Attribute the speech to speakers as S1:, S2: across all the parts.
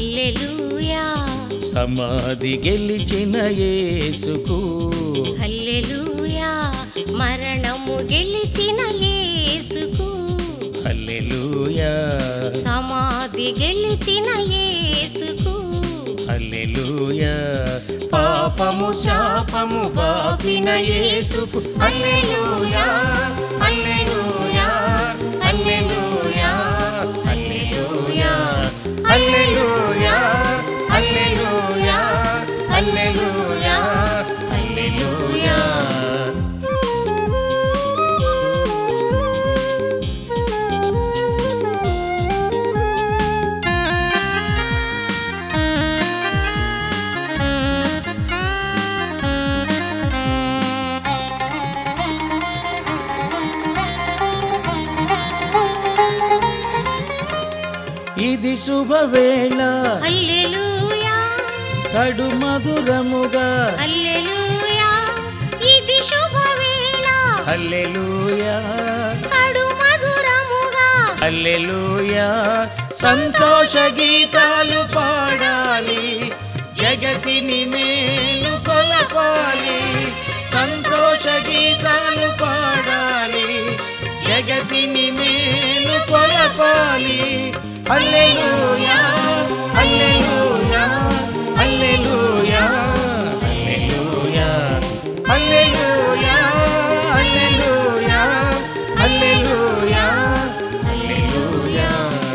S1: హల్లెలూయా
S2: సమాధి గెలిచిన యేసుకు
S1: హల్లెలూయా మరణము గెలిచిన యేసుకు
S2: హల్లెలూయా
S1: సమాధి గెలిచిన యేసుకు
S2: హల్లెలూయా పాపము శాపము బాపిన యేసుకు హల్లెలూయా హల్లెలూయా హల్లెలూయా హల్లెలూయా హల్లెలూయా హల్లెలూయా హల్లెలూయా హల్లెలూయా ఇది శుభవేళ
S1: హల్లెలూయా
S2: కడు మధురముగా
S1: హల్లెలూయా ఇది శుభవేళ
S2: హల్లెలూయా
S1: కడు మధురముగా
S2: హల్లెలూయా సంతోష గీతాలు పాడాలి జగతిని మేలు కొలపాలి సంతోష గీతాలు పాడాలి జగతిని మేలు కొలపాలి హల్లెలూయా హల్లెలూయా హల్లెలూయా హల్లెలూయా హల్లెలూయా హల్లెలూయా హల్లెలూయా హల్లెలూయా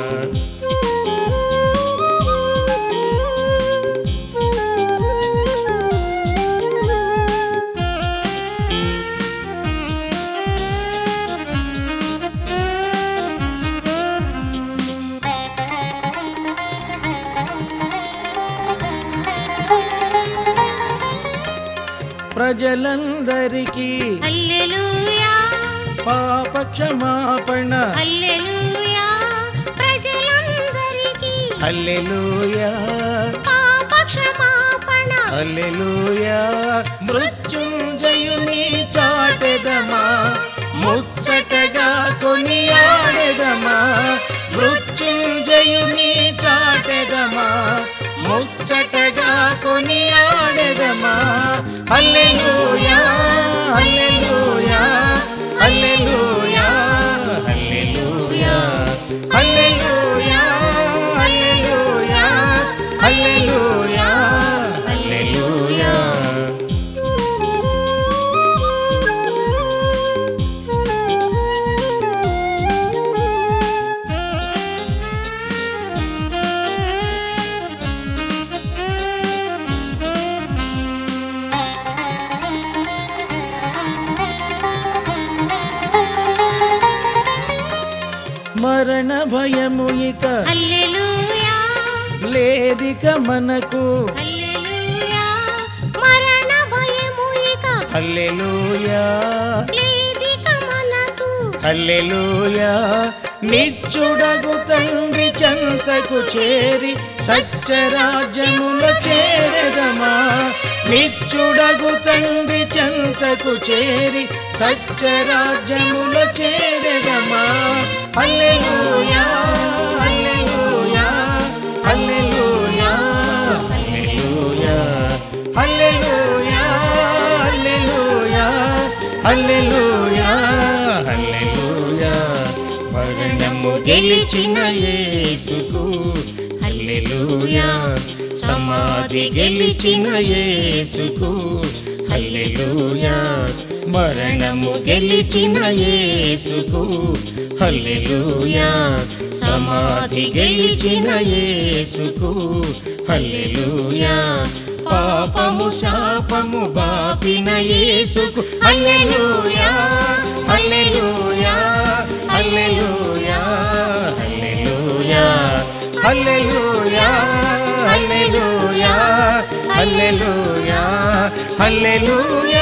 S2: ప్రజలందరికీ
S1: హల్లెలూయా
S2: పాప క్షమాపణ
S1: హల్లెలూయా ప్రజలందరికీ
S2: హల్లెలూయా
S1: పాప క్షమాపణ
S2: హల్లెలూయా మృత్యుంజయుని చాటెదమా ముచ్చటగా కొనియాడెదమా మృత్యుంజయుని చాటెదమా ముచ్చటగా కొనియాడెదమా హల్లెలూయా హల్లెలూయా హల్లెలూయా హల్లెలూయా హల్లెలూయా హల్లెలూయా హల్లెలూయా హల్లెలూయా మరణ భయము ఇక
S1: హల్లెలూయా
S2: లేదిక మనకు
S1: హల్లెలూయా మరణ భయము ఇక
S2: హల్లెలూయా
S1: లేదిక మనకు
S2: హల్లెలూయా నిత్యుడగు తండ్రి చెంతకు చేరి సత్యరాజ్యములో చేరదమా నిత్యుడగు తండ్రి చెంతకు చేరి సత్యరాజ్యములో చేరదమా హల్లెలూయా హల్లెలూయా హల్లెలూయా హల్లెలూయా హల్లెలూయా హల్లెలూయా హల్లెలూయా హల్లెలూయా మరణము గెలిచిన యేసుకు హల్లెలూయా సమాధి గెలిచిన యేసుకు హల్లెలూయా మరణము గెలిచిన యేసుకు హల్లెలూయా సమాధి గెలిచిన యేసుకు హల్లెలూయా పాపము శాపము బాపిన యేసుకు హల్లెలూయా హల్లెలూయా హల్లెలూయా హల్లెలూయా హల్లెలూయా హల్లెలూయా హల్లెలూయా హల్లెలూయా